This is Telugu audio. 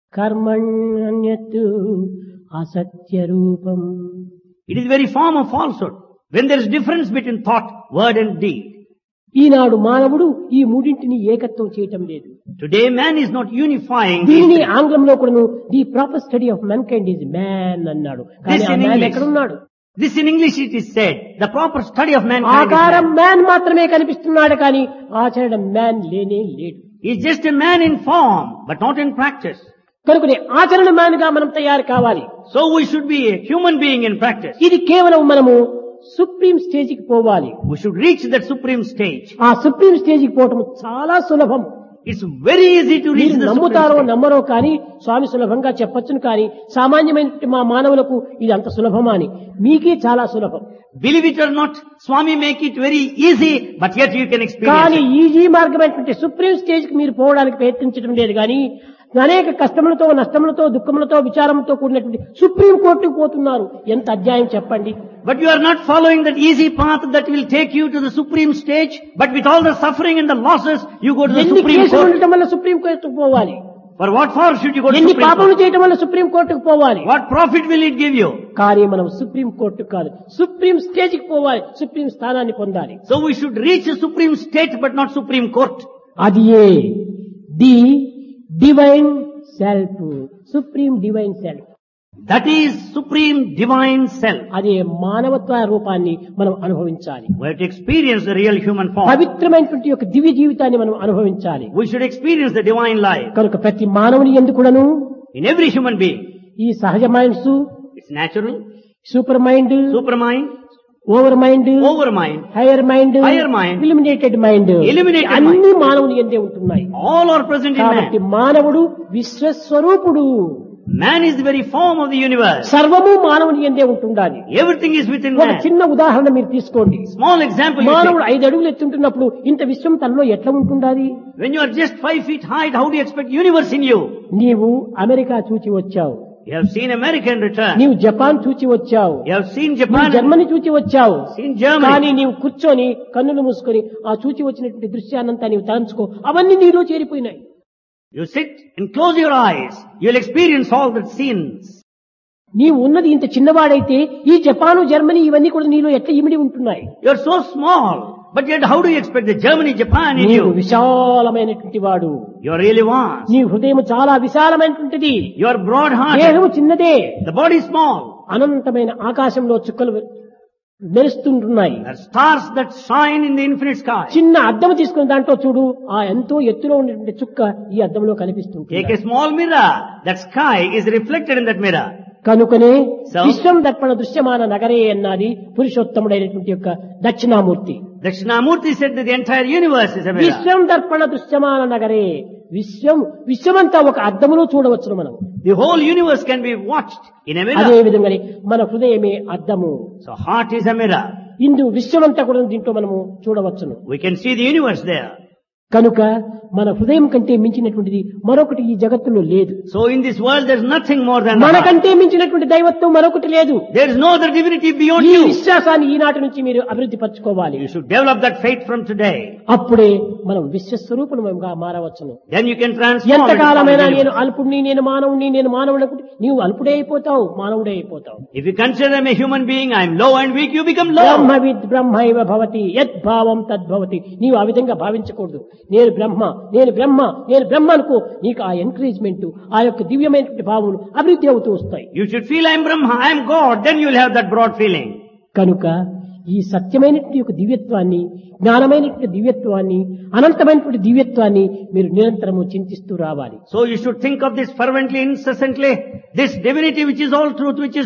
కర్మణ్యత్ అసత్య రూపం It is the very form of falsehood. When there is difference between thought, word and deed. ఈనాడు మానవుడు ఈ మూడింటిని ఏకత్వం చేయటం లేదు Today man is not unifying these దీనిని things. ఆంగ్లంలో కూడాను the proper study of mankind is man అన్నాడు కానీ This ఆ in మ్యాన్ English. ఎక్కడున్నాడు This in English it is said, the proper study of mankind is ఆకారం man. మ్యాన్ మాత్రమే కనిపిస్తున్నాడు కానీ ఆచరణ మ్యాన్ లేనే లేడు He is just a man in form, but not in practice. కనుకనే ఆచరణ మ్యాన్ గా మనం తయారు కావాలి So we should be a human being in practice. ఇది కేవలం మనము సుప్రీం స్టేజ్ కి పోవాలి We should reach that supreme stage. ఆ సుప్రీం స్టేజ్ కి పోవటం చాలా సులభం It's very easy to reach మీరు the supreme నమ్ముతారో stage. నమ్మరో కానీ స్వామి సులభంగా చెప్పొచ్చును కానీ సామాన్యమైన మా మానవులకు ఇది అంత సులభమా అని మీకే చాలా సులభం Believe it or not, Swami make it very easy, but yet you can experience కానీ it. ఈజీ మార్గమైనటువంటి సుప్రీం స్టేజ్ కి మీరు పోవడానికి ప్రయత్నించడం లేదు కానీ అనేక కష్టములతో నష్టములతో దుఃఖములతో విచారంతో కూడినటువంటి సుప్రీం కోర్టుకు పోతున్నారు ఎంత అధ్యాయం చెప్పండి But you are not following that easy path that will take you to the supreme stage, but with all the suffering and the losses, you go to the ఎన్ని supreme కేసులు court. ఉండటం వల్ల సుప్రీం కోర్టుకు పోవాలి For what for should you go to ఎన్ని supreme పాపములు court? చేయటం వల్ల సుప్రీం కోర్టుకు పోవాలి What profit will it give you? కానీ మనం సుప్రీం కోర్టు కాదు సుప్రీం స్టేజ్ కి పోవాలి సుప్రీం స్థానాన్ని పొందాలి So we should reach a supreme state, but not supreme court. అది a the divine self supreme divine self That is supreme divine self. అదే మానవత్వ రూపాన్ని మనం అనుభవించాలి We have to experience the real human form. పవిత్రమైనటువంటి యొక్క దివ్య జీవితాన్ని మనం అనుభవించాలి We should experience the divine life కనుక ప్రతి మానవుని ఎందుకుడను in every human being. ఈ సహజ minds It's natural, super mind supermind, over mind overmind, higher mind Higher mind. Illuminated mind Eliminated అన్ని మానవుని ఎందే ఉంటున్నాయి all are present in కాబట్టి man. మానవుడు విశ్వస్వరూపుడు Man is the very form of the universe. సర్వము మానవుని ఎందే ఉంటుండాలి Everything is within ఒక man. చిన్న ఉదాహరణ మీరు తీసుకోండి Small example you మానవుడు take. ఐదు అడుగులు ఎత్తుంటున్నప్పుడు ఇంత విశ్వం తనలో ఎట్లా ఉంటుండాలి When you are just five feet height, how do you expect universe in you? నీవు అమెరికా చూచి వచ్చావు You have seen America in return. నీవు జపాన్ చూచి వచ్చావు You have seen నువ్వు Japan, జర్మనీ చూచి వచ్చావు seen కానీ Germany. నీవు కూర్చొని కన్నులు మూసుకొని ఆ చూచి వచ్చినటువంటి దృశ్యాన్నంతా నీవు తలంచుకో అవన్నీ నీలో చేరిపోయినాయి You sit and close your eyes. You'll experience all the scenes. నీవు ఉన్నది ఇంత చిన్నవాడైతే ఈ జపాను జర్మనీ ఇవన్నీ కూడా నీలో ఎట్లా ఇమిడి ఉంటున్నాయి You're so small. But yet how do you expect the Germany, Japan in నీవు you? విశాలమైనటువంటి వాడు You're really vast. నీ హృదయం చాలా విశాలమైనటువంటిది You're broad hearted. దేహము చిన్నదే The body is small. అనంతమైన ఆకాశంలో చుక్కలు మెరుస్తుంటున్నాయి There are stars that shine in the infinite sky. చిన్న అద్దం తీసుకున్న దాంట్లో చూడు ఆ ఎంతో ఎత్తులో ఉన్నటువంటి చుక్క ఈ అద్దంలో కనిపిస్తుంది Take a small mirror. That sky is reflected in that mirror. కనుకనే So? విశ్వం దర్పణ దృశ్యమాన నగరే అన్నది పురుషోత్తముడైనటువంటి యొక్క Dakshinamurthy Dakshinamurti said that the entire universe is a mirror. విశ్వం దర్పణ దృశ్యమాన నగరే విశ్వం విశ్వమంతా ఒక అద్దములో చూడవచ్చును మనం The whole universe can be watched in a అదే mirror. విధంగానే మన హృదయమే అద్దము So heart is a mirror. ఇందు విశ్వమంతా కూడా దీంట్లో మనము చూడవచ్చును We can see the universe there. కనుక మన హృదయం కంటే మించినటువంటిది మరొకటి ఈ జగత్తులో లేదు So in this world there is nothing more than the heart. మనకంటే మించినటువంటి దైవత్వం మరొకటి లేదు There is no other divinity beyond ఈ you. విశ్వాసాన్ని ఈనాటి నుంచి మీరు అభివృద్ధి పరచుకోవాలి You should develop that faith from today. అప్పుడే మనం విశ్వస్వరూపంగా మారవచ్చును Then you can transform it ఎంతకాలమైనా from the నేను universe. అల్పుడిని నేను మానవుడిని నేను మానవుడు అనుకుంటే నీవు అల్పుడే అయిపోతావు మానవుడే అయిపోతావు If you consider I'm a human being, I'm low and weak, you become low. బ్రహ్మవిద్ బ్రహ్మైవ భవతి యద్భావం తద్భవతి నీవు ఆ విధంగా భావించకూడదు నేను బ్రహ్మ నేను బ్రహ్మ నేను బ్రహ్మ అనుకో నీకు ఆ ఎంకరేజ్మెంట్ ఆ యొక్క దివ్యమైనటువంటి భావములు అభివృద్ధి అవుతూ వస్తాయి You should feel I'm Brahma, I'm God, then you'll have that broad feeling. కనుక ఈ సత్యమైనటువంటి యొక్క దివ్యత్వాన్ని జ్ఞానమైనటువంటి దివ్యత్వాన్ని అనంతమైనటువంటి దివ్యత్వాన్ని మీరు నిరంతరము చింతిస్తూ రావాలి So you should think of this fervently, incessantly, this divinity which is all truth, which is